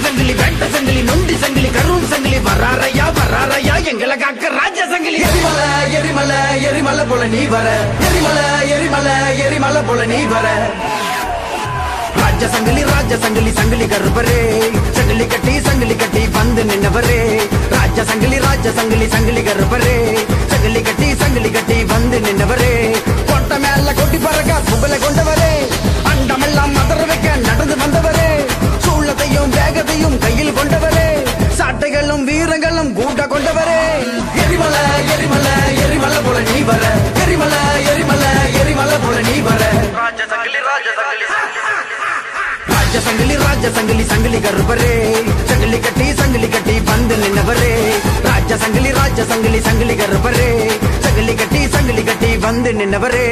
சங்கிலி வேட்ட சங்கிலி நொண்டி சங்கிலி கரும் சங்கிலி வராரையா வராரையா எங்களை காக்க ராஜ சங்கிலி எரிமலை எரிமலை எரிமலை போல நீ வர எரிமலை எரிமலை எரிமலை போல நீ வர ராஜ சங்கிலி ராஜ சங்கிலி சங்கிலி கருப்பரே சங்கிலி கட்டி சங்கிலி கட்டி வந்து நின்னவரே ராஜ சங்கிலி ராஜ சங்கிலி சங்கிலி கருப்பரே சங்கிலி கட்டி சங்கிலி கட்டி வந்து நின்னவரே கொட்ட மேல கொட்டி பறக்க கும்பல கொண்டவரே அண்டமெல்லாம் மதற வைக்க நடந்து வந்தவரே சூளத்தையும் வேகத்தையும் கையில் கொண்டவரே சாட்டைகளும் வீரங்களும் கூட்ட கொண்டவரே எரிமலை எரிமலை எரிமலை போல நீ வர எரிமலை எரிமலை எரிமலை போல நீ வர ராஜ சங்கிலி ராஜ சங்கிலி சங்கிலி கருப்பரே சங்கிலி கட்டி சங்கிலி கட்டி வந்து நின்னவரே ராஜ சங்கிலி ராஜ சங்கிலி சங்கிலி கருப்பரே சங்கிலி கட்டி சங்கிலி கட்டி வந்து நின்னவரே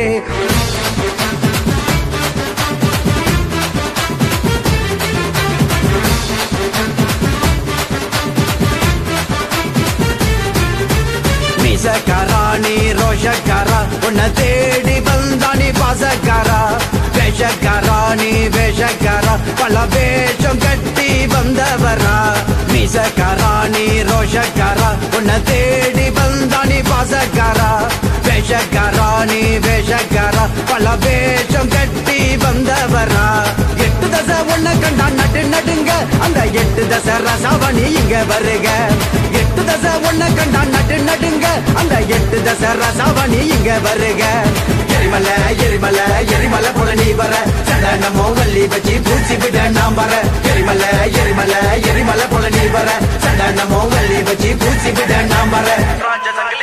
மீசக்காரா நீ ரோஷக்காரா உன்னை தேடி வந்தானி பாசக்காரா வேஷக்காரா நீ வேஷக்காரா பல வேஷம் கட்டி வந்தவரா மீசக்காரா நீ ரோஷக்காரா உன்னை தேடி வந்தானி பாசக்காரா வேஷக்காரா நீ வேஷக்காரா பல வேஷம் கட்டி வந்தவரா எட்டு தசை உன்னை கண்டா நடு நடுங்க அந்த எட்டு தசை ரசாவணி இங்க வருக எட்டு தசை உன்னை கண்டா நடு நடுங்க அந்த எட்டு தசை ரசாவணி இங்க வருக எரிமலை எரிமலை எரிமலை போல நீ வர சடனமோ வள்ளி வச்சு பூச்சி விட நாம் வர எரிமலை எரிமலை எரிமலை போல நீ வர சடனமோ வள்ளி வச்சு பூச்சி விட நாம் வர ராஜ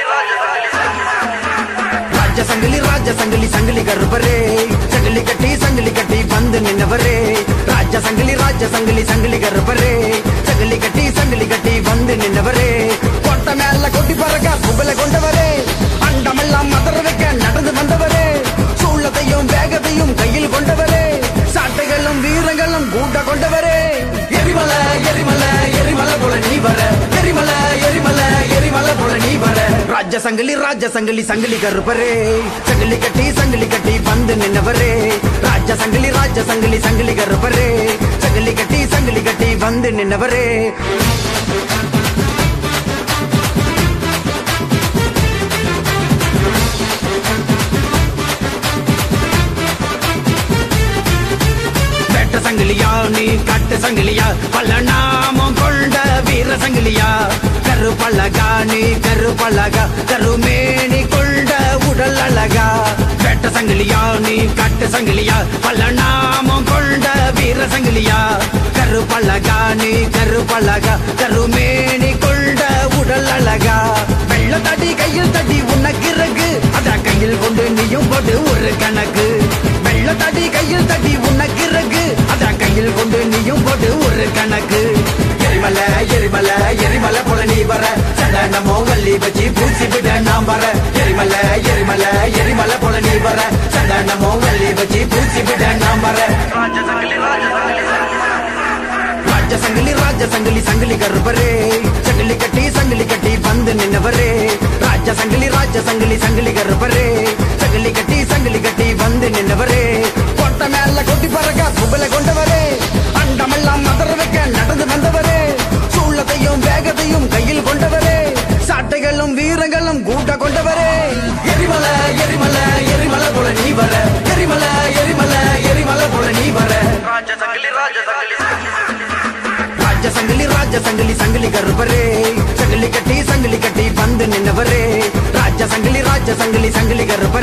சங்கிலி ராஜ சங்கிலி சங்கிலி கருப்பரே சங்கிலி கட்டி சங்கிலி கட்டி வந்து நின்னவரே ராஜ சங்கிலி ராஜ சங்கிலி சங்கிலி கருப்பரே சங்கிலி கட்டி சங்கிலி கட்டி வந்து நின்னவரே கொட்ட மேல கொட்டி பறக்க கும்பல கொண்டவரே அண்டமெல்லாம் மதற வைக்க நடந்து வந்தவரே சூளத்தையும் வேகத்தையும் கையில் கொண்டவரே சாட்டைகளும் வீரங்களும் கூட்ட கொண்டவரே எரிமலை எரிமலை எரிமலை போல நீ வர எரிமலை எரிமலை எரிமலை போல நீ வர ராஜ சங்கிலி ராஜ சங்கிலி சங்கிலி கருப்பரே சங்கிலி கட்டி சங்கிலி கட்டி வந்து நின்னவரே ராஜ சங்கிலி ராஜ சங்கிலி சங்கிலி கருப்பரே சங்கிலி கட்டி சங்கிலி கட்டி வந்து நின்னவரே வேட்ட சங்கிலியா நீ கட்டு சங்கிலியா பல நாமம் கொண்ட வீர சங்கிலியா கரு பழகா நீ கரு பழகா கருமேனி கொண்ட உடல் அழகா வேட்ட சங்கிலியா நீ கட்டு சங்கிலியா பல நாமம் கொண்ட வீர சங்கிலியா கரு பழகா நீ கரு பழகா கருமேனி கொண்ட உடல் அழகா வெள்ள தடி கையில் தடி உனக்கு இறகு அத கையில் கொண்டு நீயும் போட்டு ஒரு கணக்கு வெள்ள தடி கையில் தடி உனக்கு இறகு அத கையில் கொண்டு நீயும் போட்டு ஒரு கணக்கு எரிமலை எரிமலை எரிமலை போல நீ வர சடனமோ வள்ளி வச்சு பூச்சி விட நாம் வர எரிமலை எரிமலை எரிமலை போல நீ வர சடனமோ வள்ளி வச்சு பூச்சி விட நாம் வர ராஜ சங்கிலி ராஜ சங்கிலி சங்கிலி கருப்பரே சங்கிலி கட்டி சங்கிலி கட்டி வந்து நின்னவரே ராஜ சங்கிலி ராஜ சங்கிலி சங்கிலி கருப்பரே சங்கிலி கட்டி சங்கிலி கட்டி வந்து நின்னவரே கொட்ட மேல கொட்டி பறக்க கும்பல கொண்டவரே அண்டமெல்லாம் மதற வைக்க நடந்து வந்தவரே சூளத்தையும் வேகத்தையும் கையில் கொண்டவரே சாட்டைகளும் வீரங்களும் கூட்ட கொண்டவரே எரிமலை எரிமலை எரிமலை போல நீ வர எரிமலை எரிமலை எரிமலை போல நீ வர ராஜ சங்கிலி ராஜ சங்கிலி சங்கிலி கருப்பரே சங்கிலி கட்டி சங்கிலி கட்டி வந்து நின்னவரே ராஜ சங்கிலி ராஜ சங்கிலி சங்கிலி கருப்பரே